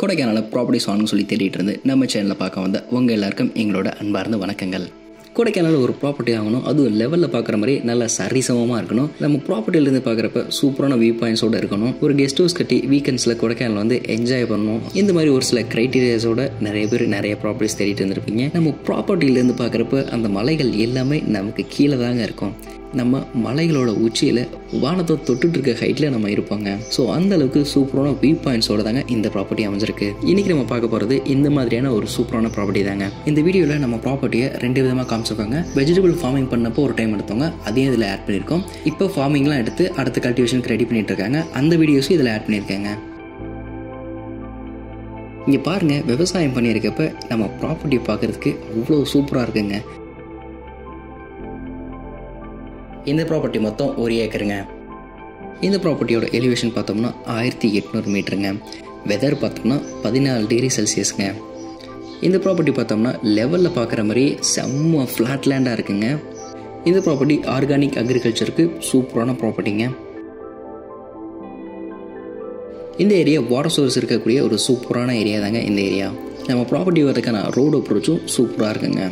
Kodaikanal property சாங்னு சொல்லி தேடிட்டு இருந்து நம்ம சேனலில் பார்க்க வந்த உங்கள் எல்லாருக்கும் எங்களோட அன்பார்ந்த வணக்கங்கள் கொடைக்கானல் ஒரு ப்ராப்பர்ட்டி ஆகணும் அதுவும் லெவலில் பார்க்குற மாதிரி நல்லா சரிசமமாக இருக்கணும் நம்ம ப்ராப்பர்ட்டிலேருந்து பார்க்குறப்ப சூப்பரான வியூ பாயிண்ட்ஸோட இருக்கணும் ஒரு கெஸ்ட் ஹவுஸ் கட்டி வீக்கெண்ட்ஸில் கொடைக்கானல் வந்து என்ஜாய் பண்ணணும் இந்த மாதிரி ஒரு சில க்ரைட்டீரியாஸோட நிறைய பேர் நிறைய ப்ராப்பர்ட்டிஸ் தேடிட்டு இருந்திருப்பீங்க நம்ம ப்ராப்பர்ட்டிலேருந்து பார்க்குறப்ப அந்த மலைகள் எல்லாமே நமக்கு கீழே தாங்க இருக்கும் நம்ம மலைகளோட உச்சியில் வானத்தை தொட்டுட்டு இருக்க ஹைட்டில் நம்ம இருப்பாங்க ஸோ அந்த அளவுக்கு சூப்பரான வியூ பாயிண்ட்ஸோட தாங்க இந்த ப்ராப்பர்ட்டி அமைஞ்சிருக்கு இன்னைக்கு நம்ம பார்க்க போகிறது இந்த மாதிரியான ஒரு சூப்பரான ப்ராப்பர்ட்டி தாங்க இந்த வீடியோவில் நம்ம ப்ராப்பர்ட்டியை ரெண்டு விதமாக காமிச்சிருக்காங்க வெஜிடபிள் ஃபார்மிங் பண்ணப்போ ஒரு டைம் எடுத்தவங்க அதையும் இதில் ஆட் பண்ணியிருக்கோம் இப்போ ஃபார்மிங்லாம் எடுத்து அடுத்த கல்டிவேஷனுக்கு ரெடி பண்ணிட்டு இருக்காங்க அந்த வீடியோஸும் இதில் ஆட் பண்ணியிருக்காங்க இங்கே பாருங்கள் விவசாயம் பண்ணியிருக்கப்ப நம்ம ப்ராப்பர்ட்டி பார்க்குறதுக்கு அவ்வளோ சூப்பராக இருக்குங்க இந்த ப்ராப்பர்ட்டி மொத்தம் ஒரு ஏக்கருங்க இந்த ப்ராப்பர்ட்டியோட எலிவேஷன் பார்த்தோம்னா ஆயிரத்தி எட்நூறு மீட்டருங்க வெதர் பார்த்தோம்னா பதினாலு டிகிரி செல்சியஸ்ங்க இந்த ப்ராப்பர்ட்டி பார்த்தோம்னா லெவலில் பார்க்குற மாதிரி செம்ம ஃப்ளாட் லேண்டாக இருக்குங்க இந்த ப்ராப்பர்ட்டி ஆர்கானிக் அக்ரிகல்ச்சருக்கு சூப்பரான ப்ராப்பர்ட்டிங்க இந்த ஏரியா வாட்டர் சோர்ஸ் இருக்கக்கூடிய ஒரு சூப்பரான ஏரியா தாங்க இந்த ஏரியா நம்ம ப்ராப்பர்ட்டி வரதுக்கான ரோடு அப்ரோச்சும் சூப்பராக இருக்குங்க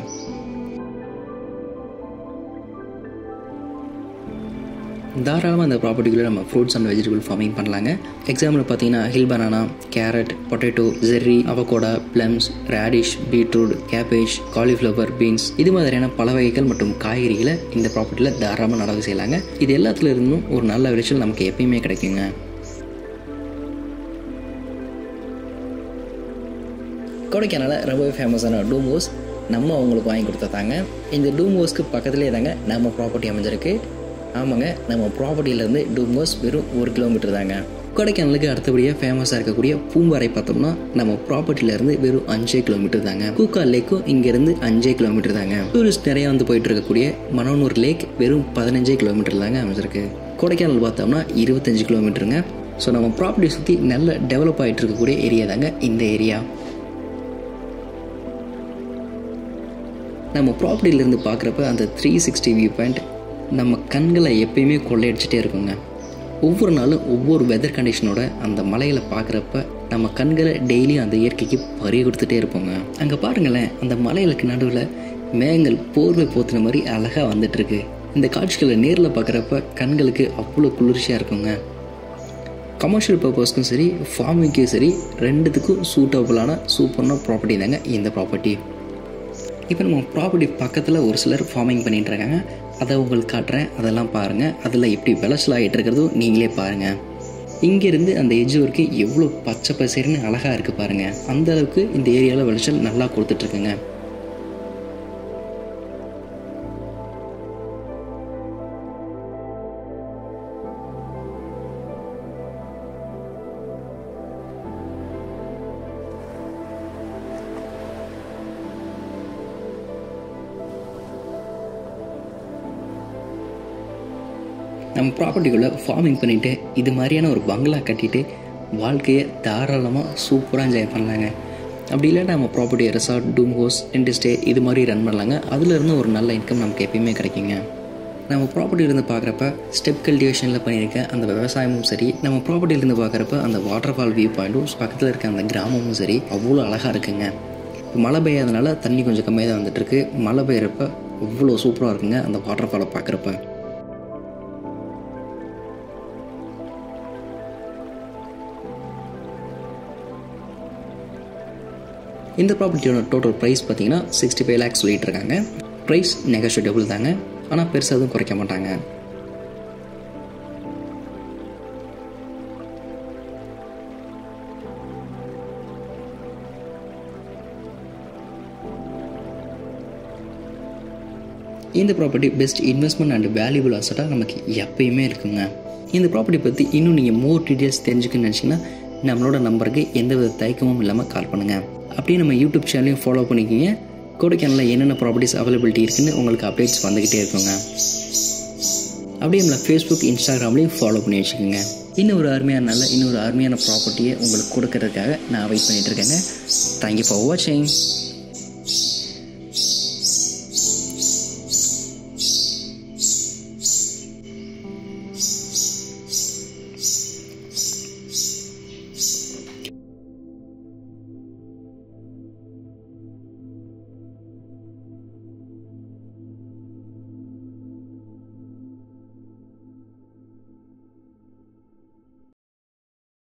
தாராளமாக இந்த ப்ராப்பர்ட்டிக்குள்ளே நம்ம ஃப்ரூட்ஸ் அண்ட் வெஜிடபிள் ஃபார்மிங் பண்ணலாங்க எக்ஸாம்பிள் பார்த்தீங்கன்னா hill banana carrot potato cherry avocado plums radish beetroot cabbage cauliflower beans இது மாதிரியான பல வகைகள் மற்றும் காய்கறிகளை இந்த ப்ராப்பர்ட்டியில் தாராளமாக நடவு செய்யலாங்க இது எல்லாத்துல இருந்தும் ஒரு நல்ல விளைச்சல் நமக்கு எப்பயுமே கிடைக்குங்க கொடைக்கானலில் ரொம்பவே ஃபேமஸான டூம் ஹவுஸ் நம்ம அவங்களுக்கு வாங்கி கொடுத்ததாங்க இந்த டூம் ஹவுஸ்க்கு பக்கத்துலேயே தாங்க நம்ம ப்ராப்பர்ட்டி அமைஞ்சிருக்கு ஆமாங்க நம்ம ப்ராப்பர்ட்டியிலேருந்து டூம் ஹவுஸ் வெறும் ஒரு கிலோமீட்டர் தாங்க கொடைக்கானலுக்கு அடுத்தபடியாக ஃபேமஸாக இருக்கக்கூடிய பூம்பாறை பார்த்தோம்னா நம்ம ப்ராப்பர்ட்டியிலேருந்து வெறும் அஞ்சே கிலோமீட்டர் தாங்க கூக்கா லேக்கும் இங்கேருந்து அஞ்சே கிலோமீட்டர் தாங்க டூரிஸ்ட் நிறையா வந்து போயிட்டு இருக்கக்கூடிய மனோனூர் லேக் வெறும் பதினஞ்சே கிலோமீட்டர் தாங்க அமைஞ்சிருக்கு கொடைக்கானல் பார்த்தோம்னா இருபத்தஞ்சு கிலோமீட்டருங்க ஸோ நம்ம ப்ராப்பர்ட்டி சுற்றி நல்ல டெவலப் ஆகிட்டு இருக்கக்கூடிய ஏரியா தாங்க இந்த ஏரியா நம்ம ப்ராப்பர்ட்டியிலேருந்து பார்க்குறப்ப அந்த த்ரீ சிக்ஸ்டி வியூ பாயிண்ட் நம்ம கண்களை எப்பயுமே கொள்ளையடிச்சிட்டே இருக்குங்க ஒவ்வொரு நாளும் ஒவ்வொரு வெதர் கண்டிஷனோட அந்த மலைகளை பார்க்குறப்ப நம்ம கண்களை டெய்லியும் அந்த இயற்கைக்கு பறி கொடுத்துட்டே இருப்போங்க அங்கே பாருங்களேன் அந்த மலைகளுக்கு நடுவில் மேகங்கள் போர்வை போத்துன மாதிரி அழகாக வந்துட்டுருக்கு இந்த காட்சிகளை நேரில் பார்க்குறப்ப கண்களுக்கு அவ்வளோ குளிர்ச்சியாக இருக்குங்க கமர்ஷியல் பர்பஸ்க்கும் சரி ஃபார்மிங்க்கும் சரி ரெண்டுத்துக்கும் சூட்டபுளான சூப்பரான ப்ராப்பர்ட்டி தாங்க இந்த ப்ராப்பர்ட்டி இப்போ நம்ம ப்ராப்பர்ட்டி பக்கத்தில் ஒரு சிலர் ஃபார்மிங் பண்ணிட்டு இருக்காங்க அதை உங்களுக்கு காட்டுறேன் அதெல்லாம் பாருங்கள் அதில் எப்படி விளைச்சல் ஆகிட்டு இருக்கிறதும் நீங்களே பாருங்கள் இங்கேருந்து அந்த எஜ்ஜு வரைக்கும் எவ்வளோ பச்சை பசேர்னு அழகாக இருக்குது பாருங்கள் அந்த அளவுக்கு இந்த ஏரியாவில் விளைச்சல் நல்லா கொடுத்துட்ருக்குங்க நம்ம ப்ராப்பர்ட்டிக்குள்ளே ஃபார்மிங் பண்ணிவிட்டு இது மாதிரியான ஒரு பங்களா கட்டிட்டு வாழ்க்கையை தாராளமாக சூப்பராக என்ஜாய் பண்ணலாங்க அப்படி இல்லாட்டா நம்ம ப்ராப்பர்ட்டி ரெசார்ட் டூம் ஹவுஸ் ரெண்டு ஸ்டே இது மாதிரி ரன் பண்ணலாங்க அதுலேருந்து ஒரு நல்ல இன்கம் நமக்கு எப்பயுமே கிடைக்குங்க நம்ம ப்ராப்பர்ட்டியிலேருந்து பார்க்குறப்ப ஸ்டெப் கல்டிவேஷனில் பண்ணியிருக்க அந்த விவசாயமும் சரி நம்ம ப்ராப்பர்ட்டியிலேருந்து பார்க்குறப்ப அந்த வாட்டர் ஃபால் வியூ பாயிண்ட்டும் பக்கத்தில் இருக்க அந்த கிராமமும் சரி அவ்வளோ அழகாக இருக்குங்க மழை பெய்யாதனால தண்ணி கொஞ்சம் கம்மியாக தான் வந்துட்டுருக்கு மழை பெய்கிறப்ப அவ்வளோ சூப்பராக இருக்குங்க அந்த வாட்டர் ஃபாலை பார்க்குறப்ப இந்த ப்ராப்பர்ட்டியோட டோட்டல் ப்ரைஸ் பார்த்தீங்கன்னா சிக்ஸ்டி ஃபைவ் லேக்ஸ் சொல்லிட்டு இருக்காங்க ப்ரைஸ் நெகோஷியபிள் தாங்க ஆனால் பெருசாக எதுவும் குறைக்க மாட்டாங்க இந்த property best investment and valuable அசட்டாக நமக்கு எப்பயுமே இருக்குங்க இந்த ப்ராப்பர்ட்டி பற்றி இன்னும் நீங்கள் மோர் டீட்டெயில்ஸ் தெரிஞ்சுக்கணும்னு நினச்சிங்கன்னா நம்மளோட நம்பருக்கு எந்த வித தயக்கமும் இல்லாமல் கால் பண்ணுங்கள் அப்படியே நம்ம யூடியூப் சேனலையும் ஃபாலோ பண்ணிக்கிங்க கொடைக்கானலில் என்னென்ன ப்ராப்பர்ட்டிஸ் அவைலபிலிட்டி இருக்குன்னு உங்களுக்கு அப்டேட்ஸ் வந்துக்கிட்டே இருக்குங்க அப்படியே நம்மளை ஃபேஸ்புக் இன்ஸ்டாகிராம்லேயும் ஃபாலோ பண்ணி வச்சுக்கோங்க இன்னும் ஒரு அருமையான நல்ல இன்னொரு அருமையான ப்ராப்பர்ட்டியை உங்களுக்கு கொடுக்கறதுக்காக நான் வெயிட் பண்ணிகிட்டு இருக்கேங்க தேங்க்யூ ஃபார் வாட்சிங்